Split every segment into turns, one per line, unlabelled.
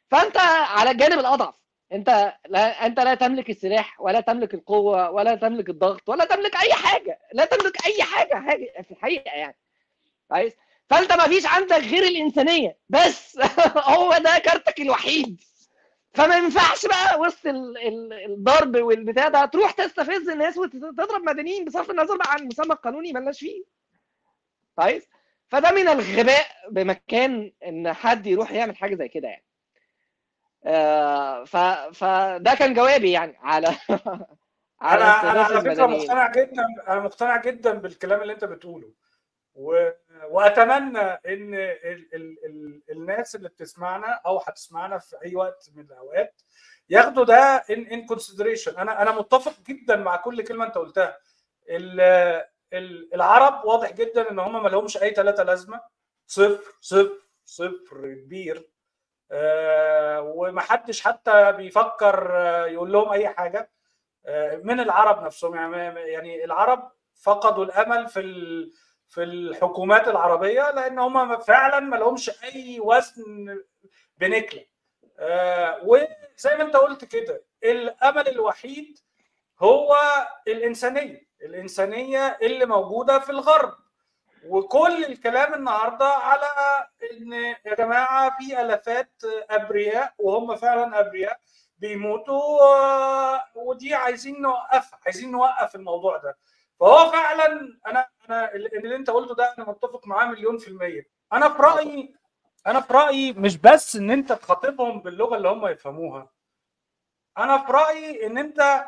فانت على الجانب الاضعف انت لا انت لا تملك السلاح ولا تملك القوه ولا تملك الضغط ولا تملك اي حاجه لا تملك اي حاجه حاجه في الحقيقه يعني كويس فانت ما فيش عندك غير الانسانيه بس هو ده كارتك الوحيد فما ينفعش بقى وسط ال- ال- الضرب والبتاع ده تروح تستفز الناس وتضرب مدنيين بصرف النظر بقى عن المسمى القانوني ملناش فيه كويس فده من الغباء بمكان ان حد يروح يعمل حاجه زي كده يعني آه، ف فده كان جوابي يعني على على
انا انا
استهداف
على فكره
المدنيين
مقتنع جدا انا مقتنع جدا بالكلام اللي انت بتقوله و... واتمنى ان ال... ال... ال... الناس اللي بتسمعنا او هتسمعنا في اي وقت من الاوقات ياخدوا ده ان ان كونسيدريشن انا انا متفق جدا مع كل كلمه انت قلتها ال... ال... العرب واضح جدا ان هم ما لهمش اي ثلاثه لازمه صفر صفر صفر كبير آه ومحدش حتى بيفكر آه، يقول لهم اي حاجه آه، من العرب نفسهم يعني يعني العرب فقدوا الامل في ال- في الحكومات العربيه لان هم فعلا ما لهمش اي وزن بنكله آه، وزي ما انت قلت كده الامل الوحيد هو الانسانيه الانسانيه اللي موجوده في الغرب وكل الكلام النهارده على ان يا جماعه في الافات ابرياء وهم فعلا ابرياء بيموتوا آه، ودي عايزين نوقفها عايزين نوقف الموضوع ده فهو فعلا انا انا اللي انت قلته ده انا متفق معاه مليون في المية انا في رايي انا في رايي مش بس ان انت تخاطبهم باللغه اللي هم يفهموها انا في رايي ان انت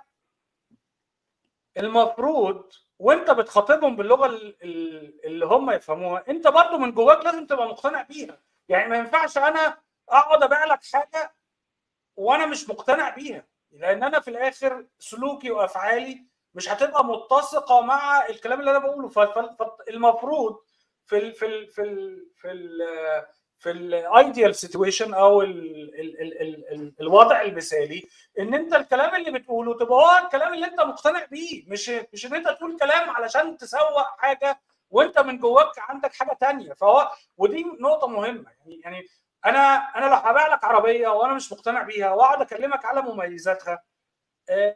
المفروض وانت بتخاطبهم باللغه ال- ال- اللي هم يفهموها انت برضو من جواك لازم تبقى مقتنع بيها يعني ما ينفعش انا اقعد ابيع لك حاجه وانا مش مقتنع بيها لان انا في الاخر سلوكي وافعالي مش هتبقى متسقه مع الكلام اللي انا بقوله فالمفروض في ال في ال في ال في ال في الايديال سيتويشن او ال ال ال ال ال الوضع المثالي ان انت الكلام اللي بتقوله تبقى هو الكلام اللي انت مقتنع بيه مش مش ان انت تقول كلام علشان تسوق حاجه وانت من جواك عندك حاجه تانية فهو ودي نقطه مهمه يعني يعني انا انا لو هبيع لك عربيه وانا مش مقتنع بيها واقعد اكلمك على مميزاتها آه،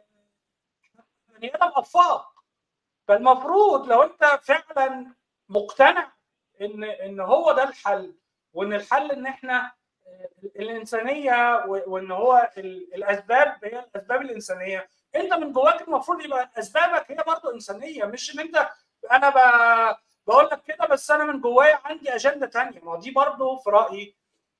بني ادم افاق فالمفروض لو انت فعلا مقتنع ان ان هو ده الحل وان الحل ان احنا آه، الانسانيه و- وان هو ال- الاسباب هي الاسباب الانسانيه انت من جواك المفروض يبقى اسبابك هي برضه انسانيه مش ان انت انا ب- بقول لك كده بس انا من جوايا عندي اجنده تانية ما هو دي برضه في رايي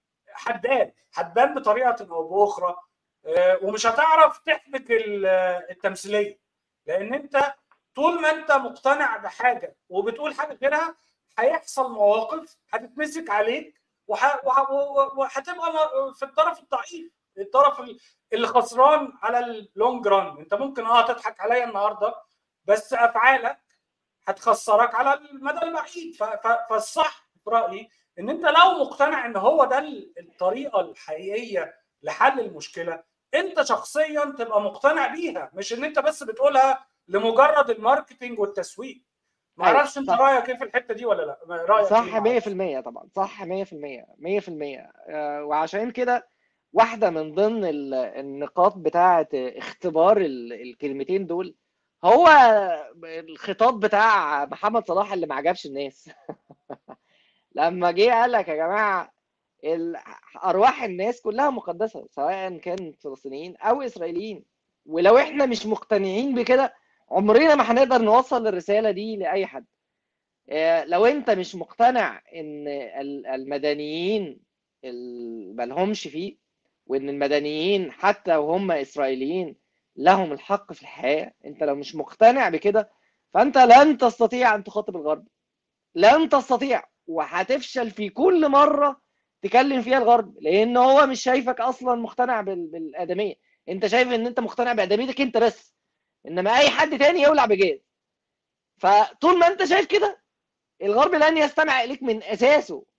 هتبان هتبان بطريقه او باخرى آه، ومش هتعرف تحبك ال- التمثيليه لان انت طول ما انت مقتنع بحاجه وبتقول حاجه غيرها هيحصل مواقف هتتمسك عليك وح- وح- وهتبقى م- في الطرف الضعيف الطرف ال- اللي خسران على اللونج ران انت ممكن اه تضحك عليا النهارده بس افعالك هتخسرك على المدى البعيد ف- ف- فالصح في رايي ان انت لو مقتنع ان هو ده ال- الطريقه الحقيقيه لحل المشكله انت شخصيا تبقى مقتنع بيها مش ان انت بس بتقولها لمجرد الماركتينج والتسويق ما
أيوة،
اعرفش انت
صح.
رايك ايه في الحته دي ولا لا رايك
صح
إيه؟ معرفش.
100% طبعا صح 100% 100% آه، وعشان كده واحدة من ضمن ال- النقاط بتاعة اختبار ال- الكلمتين دول هو الخطاب بتاع محمد صلاح اللي ما عجبش الناس لما جه قال لك يا جماعة ال- أرواح الناس كلها مقدسة سواء كان فلسطينيين أو إسرائيليين ولو إحنا مش مقتنعين بكده عمرنا ما هنقدر نوصل الرسالة دي لأي حد آه، لو انت مش مقتنع ان ال- المدنيين ال- مالهمش فيه وان المدنيين حتى وهم اسرائيليين لهم الحق في الحياة انت لو مش مقتنع بكده فانت لن تستطيع ان تخاطب الغرب لن تستطيع وهتفشل في كل مرة تكلم فيها الغرب لان هو مش شايفك اصلا مقتنع بال- بالادمية انت شايف ان انت مقتنع بادميتك انت بس انما اي حد تاني يولع بجاز فطول ما انت شايف كده الغرب لن يستمع اليك من اساسه